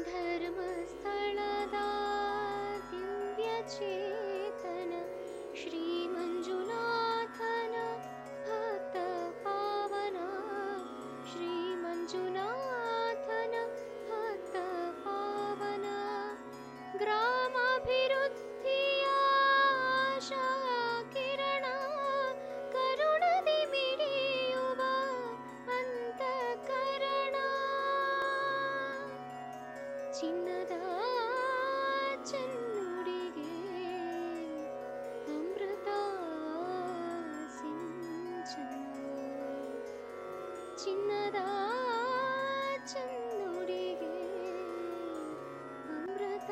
ಧರ್ಮಸ್ಥಳದ ದಿವ್ಯ ಚೇತನ ಶ್ರೀ ಮಂಜುನಾಥನ ಭಕ್ತ ಪಾವನ ಶ್ರೀ ಮಂಜುನಾಥನ ಭಕ್ತ ಪಾವನ ಗ್ರಾಮಾಭಿವೃದ್ಧಿಯ ಆಶಾ ಕಿರಣ ಕರುಣದಿ ಮಿಡಿಯುವ ಅಂತಃಕರಣ ಚಿನ್ನದ ಚೆನ್ನುಡಿಗೆ ಅಮೃತ ಸಿಂಚನ ಚಿನ್ನದ ಚೆನ್ನುಡಿಗೆ ಅಮೃತ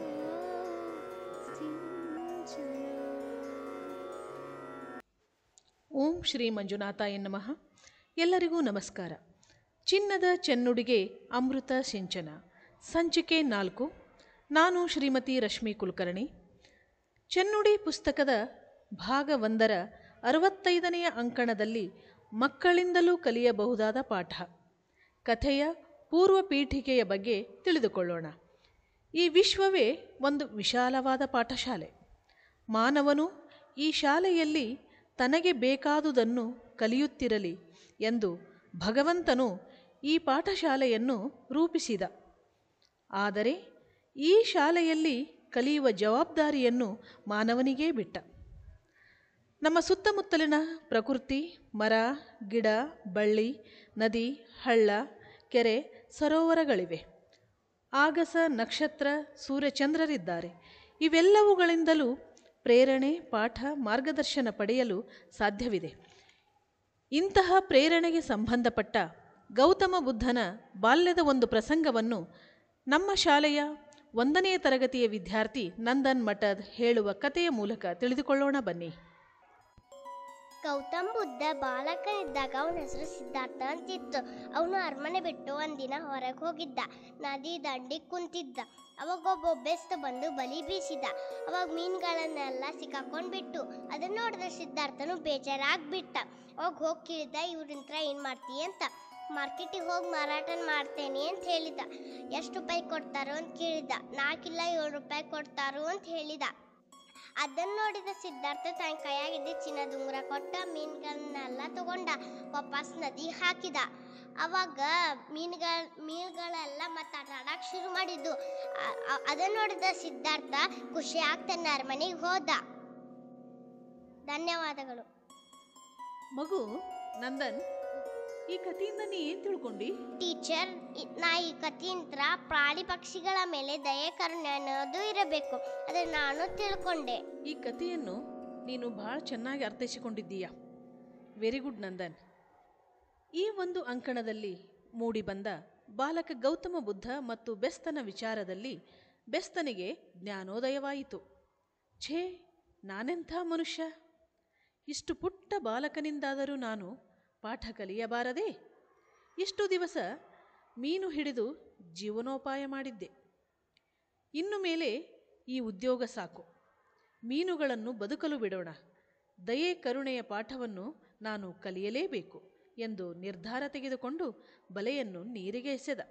ಸಿಂಚನ ಓಂ ಶ್ರೀ ಮಂಜುನಾಥಾಯ ನಮಃ ಎಲ್ಲರಿಗೂ ನಮಸ್ಕಾರ ಚಿನ್ನದ ಚೆನ್ನುಡಿಗೆ ಅಮೃತ ಸಿಂಚನ ಸಂಚಿಕೆ ನಾಲ್ಕು ನಾನು ಶ್ರೀಮತಿ ರಶ್ಮಿ ಕುಲಕರ್ಣಿ ಚೆನ್ನುಡಿ ಪುಸ್ತಕದ ಭಾಗ ಒಂದರ ಅರವತ್ತೈದನೆಯ ಅಂಕಣದಲ್ಲಿ ಮಕ್ಕಳಿಂದಲೂ ಕಲಿಯಬಹುದಾದ ಪಾಠ ಕಥೆಯ ಪೂರ್ವ ಪೀಠಿಕೆಯ ಬಗ್ಗೆ ತಿಳಿದುಕೊಳ್ಳೋಣ ಈ ವಿಶ್ವವೇ ಒಂದು ವಿಶಾಲವಾದ ಪಾಠಶಾಲೆ ಮಾನವನು ಈ ಶಾಲೆಯಲ್ಲಿ ತನಗೆ ಬೇಕಾದುದನ್ನು ಕಲಿಯುತ್ತಿರಲಿ ಎಂದು ಭಗವಂತನು ಈ ಪಾಠಶಾಲೆಯನ್ನು ರೂಪಿಸಿದ ಆದರೆ ಈ ಶಾಲೆಯಲ್ಲಿ ಕಲಿಯುವ ಜವಾಬ್ದಾರಿಯನ್ನು ಮಾನವನಿಗೇ ಬಿಟ್ಟ ನಮ್ಮ ಸುತ್ತಮುತ್ತಲಿನ ಪ್ರಕೃತಿ ಮರ ಗಿಡ ಬಳ್ಳಿ ನದಿ ಹಳ್ಳ ಕೆರೆ ಸರೋವರಗಳಿವೆ ಆಗಸ ನಕ್ಷತ್ರ ಸೂರ್ಯಚಂದ್ರರಿದ್ದಾರೆ ಇವೆಲ್ಲವುಗಳಿಂದಲೂ ಪ್ರೇರಣೆ ಪಾಠ ಮಾರ್ಗದರ್ಶನ ಪಡೆಯಲು ಸಾಧ್ಯವಿದೆ ಇಂತಹ ಪ್ರೇರಣೆಗೆ ಸಂಬಂಧಪಟ್ಟ ಗೌತಮ ಬುದ್ಧನ ಬಾಲ್ಯದ ಒಂದು ಪ್ರಸಂಗವನ್ನು ನಮ್ಮ ಶಾಲೆಯ ಒಂದನೆಯ ತರಗತಿಯ ವಿದ್ಯಾರ್ಥಿ ನಂದನ್ ಮಠದ್ ಹೇಳುವ ಕಥೆಯ ಮೂಲಕ ತಿಳಿದುಕೊಳ್ಳೋಣ ಬನ್ನಿ ಗೌತಮ್ ಬುದ್ಧ ಬಾಲಕನಿದ್ದಾಗ ಅವನ ಹೆಸರು ಸಿದ್ಧಾರ್ಥ ಅಂತಿತ್ತು ಅವನು ಅರಮನೆ ಬಿಟ್ಟು ಒಂದಿನ ಹೊರಗೆ ಹೋಗಿದ್ದ ನದಿ ದಂಡಿಗೆ ಕುಂತಿದ್ದ ಅವಾಗ ಒಬ್ಬ ಬೆಸ್ತ ಬಂದು ಬಲಿ ಬೀಸಿದ ಅವಾಗ ಮೀನುಗಳನ್ನೆಲ್ಲ ಸಿಕ್ಕಾಕೊಂಡ್ಬಿಟ್ಟು ಅದನ್ನ ನೋಡಿದ ಸಿದ್ಧಾರ್ಥನು ಬೇಜಾರಾಗ್ಬಿಟ್ಟ ಅವಾಗ ಹೋಗಿ ಕೇಳಿದ ಇವ್ರಿಂತ್ರ ಏನು ಮಾಡ್ತೀಯ ಅಂತ ಮಾರ್ಕೆಟಿಗೆ ಹೋಗಿ ಮಾರಾಟ ಮಾಡ್ತೇನೆ ಅಂತ ಹೇಳಿದ ಎಷ್ಟು ರೂಪಾಯಿ ಕೊಡ್ತಾರೋ ಅಂತ ಕೇಳಿದ ನಾಲ್ಕಿಲ್ಲ ಏಳು ರೂಪಾಯಿ ಕೊಡ್ತಾರೋ ಅಂತ ಹೇಳಿದ ಅದನ್ನ ನೋಡಿದ ಸಿದ್ಧಾರ್ಥ ತನ್ನ ಕೈಯಾಗಿದ್ದ ಚಿನ್ನದ ಉಂಗುರ ಕೊಟ್ಟ ಮೀನುಗಳನ್ನೆಲ್ಲ ತಗೊಂಡ ವಾಪಸ್ ನದಿ ಹಾಕಿದ ಅವಾಗ ಮೀನುಗಳ ಮೀನುಗಳೆಲ್ಲ ಮತ್ತೆ ಆಟ ಆಡಕ್ಕೆ ಶುರು ಮಾಡಿದ್ದು ಅ- ಅ- ಅದನ್ನ ನೋಡಿದ ಸಿದ್ಧಾರ್ಥ ಖುಷಿಯಾಗಿ ತನ್ನ ಅರಮನೆಗೆ ಹೋದ ಧನ್ಯವಾದಗಳು ಮಗು ನಂದನ್ ಈ ಕಥೆಯಿಂದ ನೀ ಏನು ತಿಳ್ಕೊಂಡಿ ಟೀಚರ್ ಇ- ನಾ ಈ ಕಥೆಯಿಂದ ಪ್ರಾಣಿ ಪಕ್ಷಿಗಳ ಮೇಲೆ ದಯೆ ಕರುಣೆ ಅನ್ನೋದು ಇರಬೇಕು ಅದನ್ನ ನಾನು ತಿಳ್ಕೊಂಡೆ ಈ ಕಥೆಯನ್ನು ನೀನು ಬಹಳ ಚೆನ್ನಾಗಿ ಅರ್ಥೈಸಿಕೊಂಡಿದ್ದೀಯ ವೆರಿ ಗುಡ್ ನಂದನ್ ಈ ಒಂದು ಅಂಕಣದಲ್ಲಿ ಮೂಡಿಬಂದ ಬಾಲಕ ಗೌತಮ ಬುದ್ಧ ಮತ್ತು ಬೆಸ್ತನ ವಿಚಾರದಲ್ಲಿ ಬೆಸ್ತನಿಗೆ ಜ್ಞಾನೋದಯವಾಯಿತು ಛೇ ನಾನೆಂಥ ಮನುಷ್ಯ ಇಷ್ಟು ಪುಟ್ಟ ಬಾಲಕನಿಂದಾದರೂ ನಾನು ಪಾಠ ಕಲಿಯಬಾರದೆ ಇಷ್ಟು ದಿವಸ ಮೀನು ಹಿಡಿದು ಜೀವನೋಪಾಯ ಮಾಡಿದ್ದೆ ಇನ್ನು ಮೇಲೆ ಈ ಉದ್ಯೋಗ ಸಾಕು ಮೀನುಗಳನ್ನು ಬದುಕಲು ಬಿಡೋಣ ದಯೆ ಕರುಣೆಯ ಪಾಠವನ್ನು ನಾನು ಕಲಿಯಲೇಬೇಕು ಎಂದು ನಿರ್ಧಾರ ತೆಗೆದುಕೊಂಡು ಬಲೆಯನ್ನು ನೀರಿಗೆ ಎಸೆದ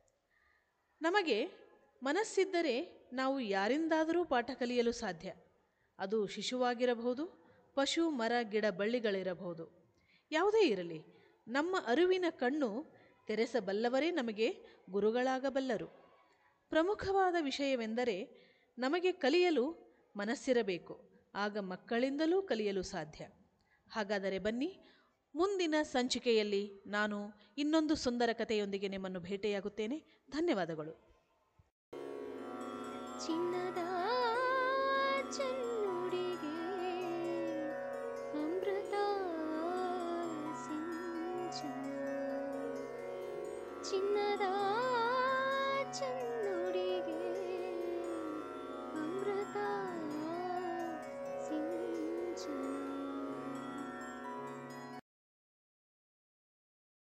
ನಮಗೆ ಮನಸ್ಸಿದ್ದರೆ ನಾವು ಯಾರಿಂದಾದರೂ ಪಾಠ ಕಲಿಯಲು ಸಾಧ್ಯ ಅದು ಶಿಶುವಾಗಿರಬಹುದು ಪಶು ಮರ ಗಿಡ ಬಳ್ಳಿಗಳಿರಬಹುದು ಯಾವುದೇ ಇರಲಿ ನಮ್ಮ ಅರಿವಿನ ಕಣ್ಣು ತೆರೆಸಬಲ್ಲವರೇ ನಮಗೆ ಗುರುಗಳಾಗಬಲ್ಲರು ಪ್ರಮುಖವಾದ ವಿಷಯವೆಂದರೆ ನಮಗೆ ಕಲಿಯಲು ಮನಸ್ಸಿರಬೇಕು ಆಗ ಮಕ್ಕಳಿಂದಲೂ ಕಲಿಯಲು ಸಾಧ್ಯ ಹಾಗಾದರೆ ಬನ್ನಿ ಮುಂದಿನ ಸಂಚಿಕೆಯಲ್ಲಿ ನಾನು ಇನ್ನೊಂದು ಸುಂದರ ಕಥೆಯೊಂದಿಗೆ ನಿಮ್ಮನ್ನು ಭೇಟಿಯಾಗುತ್ತೇನೆ ಧನ್ಯವಾದಗಳು ಚಿನ್ನದ ಚೆನ್ನುಡಿಗೆ ಅಮೃತ ಸಿಂಚನ ಚಿನ್ನದ ಚೆನ್ನ